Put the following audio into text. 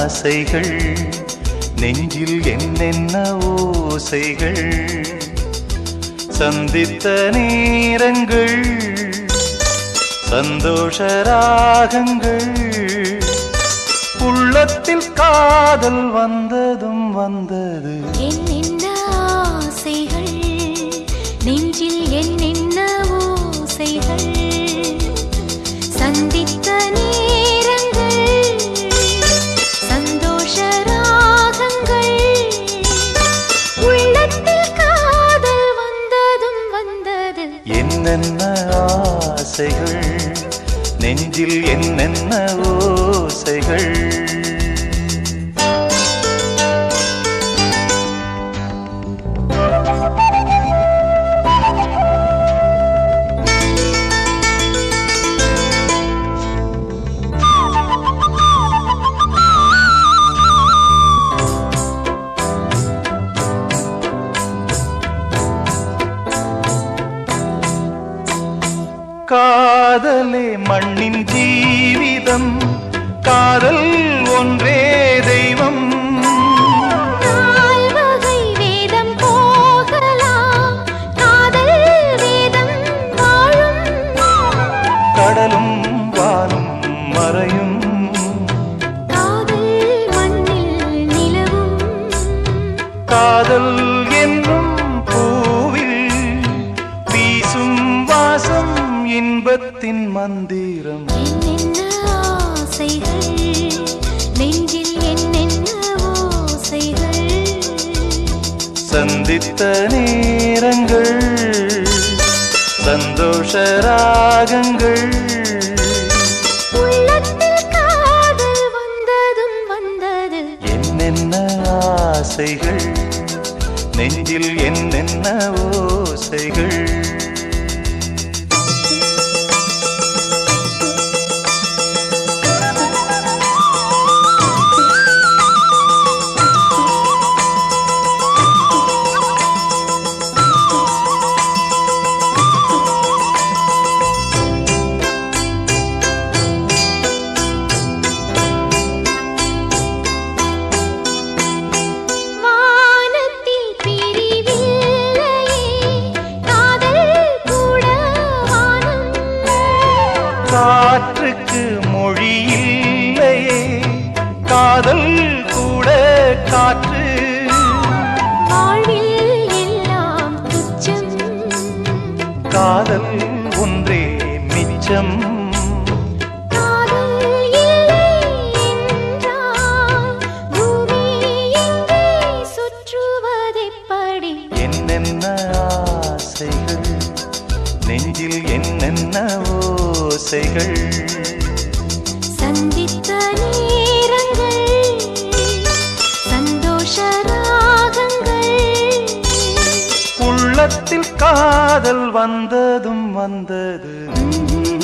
ஆசைகள் நெஞ்சில் என்னென்ன ஓசைகள் சந்தித்த நேரங்கள் சந்தோஷ ராகங்கள் உள்ளத்தில் காதல் வந்ததும் வந்தது என்னென்ன ஆசைகள் நெஞ்சில் என்னென்ன ஓசைகள் சந்தித்த நேரங்கள் சந்தோஷ ராகங்கள் உள்ளத்தில் காதல் வந்ததும் வந்தது என்னென்ன ஆசைகள் நெஞ்சில் என்னென்ன ஓசைகள் காதலே மண்ணின் ஜீவிதம் காதல் ஒன்றே தெய்வம் நால்வகை வேதம் போகலாம் காதல் வேதம் வாழும் கடலும் வானும் மறையும் காதல் மண்ணில் நிலவும் காதல் என்னும் பூவில் வீசும் வாசம் இன்பத்தின் மந்திரம் என்னென்ன ஆசைகள் நெஞ்சில் என்னென்ன ஓசைகள் சந்தித்த நேரங்கள் சந்தோஷ ராகங்கள் உள்ளத்தில் காதல் வந்ததும் வந்தது என்னென்ன ஆசைகள் நெஞ்சில் என்னென்ன ஓசைகள் வானத்தில் பிரிவில்லையே காதல் கூட வானம் காற்றுக்கு மொழி இல்லையே காதல் கூட காற்று வாழ்வில் எல்லாம் துச்சம் காதல் ஒன்றே மிச்சம் காதல் இல்லை என்றால் பூமி எங்கே சுற்றுவதெப்படி என்னென்ன ஆசைகள் நெஞ்சில் என்னென்ன ஓசைகள் சந்தித்த நேரங்கள் சந்தோஷ ராகங்கள் உள்ளத்தில் காதல் வந்ததும் வந்தது ம்ம்.